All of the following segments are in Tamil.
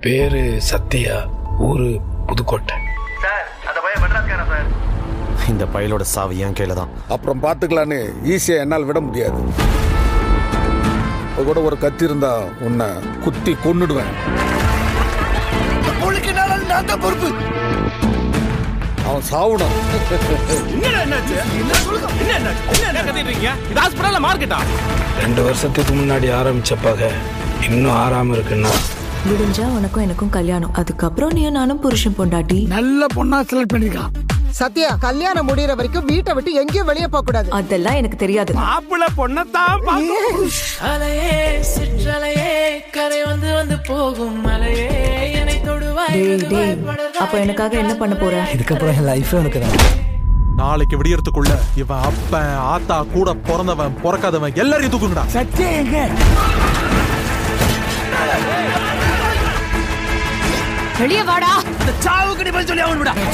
பேரு சத்யா ஊரு புதுக்கோட்டை சார் அந்த பையன் மெட்ராஸ்காரன் சார் இந்த பயலோட சாவு என் கையில தான் அப்புறம் பார்த்துக்கலான்னு ஈஸியா என்னால் விட முடியாது இப்ப கூட ஒரு கத்தி இருந்தா உன்னை குத்தி கொன்னுடுவேன் அவன் சாவணும் ரெண்டு வருஷத்துக்கு முன்னாடி ஆரம்பிச்ச பகை இன்னும் ஆறாம இருக்குன்னா விடிஞ்சா உனக்கும் எனக்கும் கல்யாணம் அதுக்கப்புறம் நீ நானும் புருஷன் பொண்டாட்டி நல்ல பொண்ணா செலக்ட் பண்ணிருக்கான் சத்யா கல்யாணம் முடியற வரைக்கும் வீட்டை விட்டு எங்கேயும் வெளியே போக கூடாது அதெல்லாம் எனக்கு தெரியாது மாப்பிள்ள பொண்ணத்தான் அலையே சிற்றலையே கரை வந்து வந்து போகும் மலையே என்னை தொடுவாய் டேய் டேய் அப்ப எனக்காக என்ன பண்ண போற இதுக்கப்புறம் என் லைஃபே உனக்கு தான் நாளைக்கு விடியறதுக்குள்ள இவன் அப்பன் ஆத்தா கூட பிறந்தவன் பிறக்காதவன் எல்லாரையும் தூக்குங்கடா சத்தியா எங்க வெளியே வாடா சாவுக்கு நீ பதில் சொல்லி அவன் விடா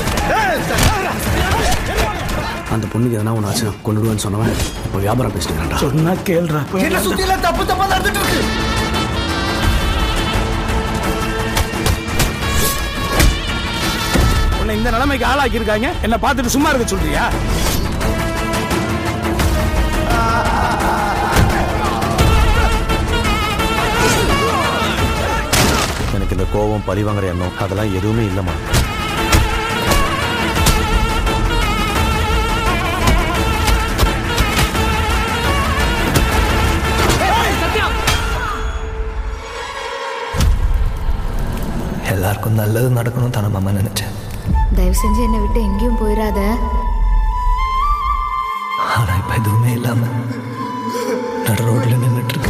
அந்த பொண்ணுக்கு எதனா ஒன்று ஆச்சு கொண்டுடுவேன்னு சொன்னவன் இப்போ வியாபாரம் பேசிட்டு சொன்னா கேள்றா என்ன சுத்தி எல்லாம் தப்பு தப்பா நடந்துட்டு இருக்கு உன்னை இந்த நிலைமைக்கு ஆளாக்கி இருக்காங்க என்ன பார்த்துட்டு சும்மா இருக்க சொல்றியா எனக்கு இந்த கோபம் பழிவாங்குற எண்ணம் அதெல்லாம் எதுவுமே இல்லைம்மா எல்லாருக்கும் நல்லது நடக்கணும் தானே மாமா நினைச்சேன் தயவு செஞ்சு என்னை விட்டு எங்கேயும் போயிடாத ஆனா இப்ப எதுவுமே இல்லாம நடு ரோட்ல நின்றுட்டு இருக்க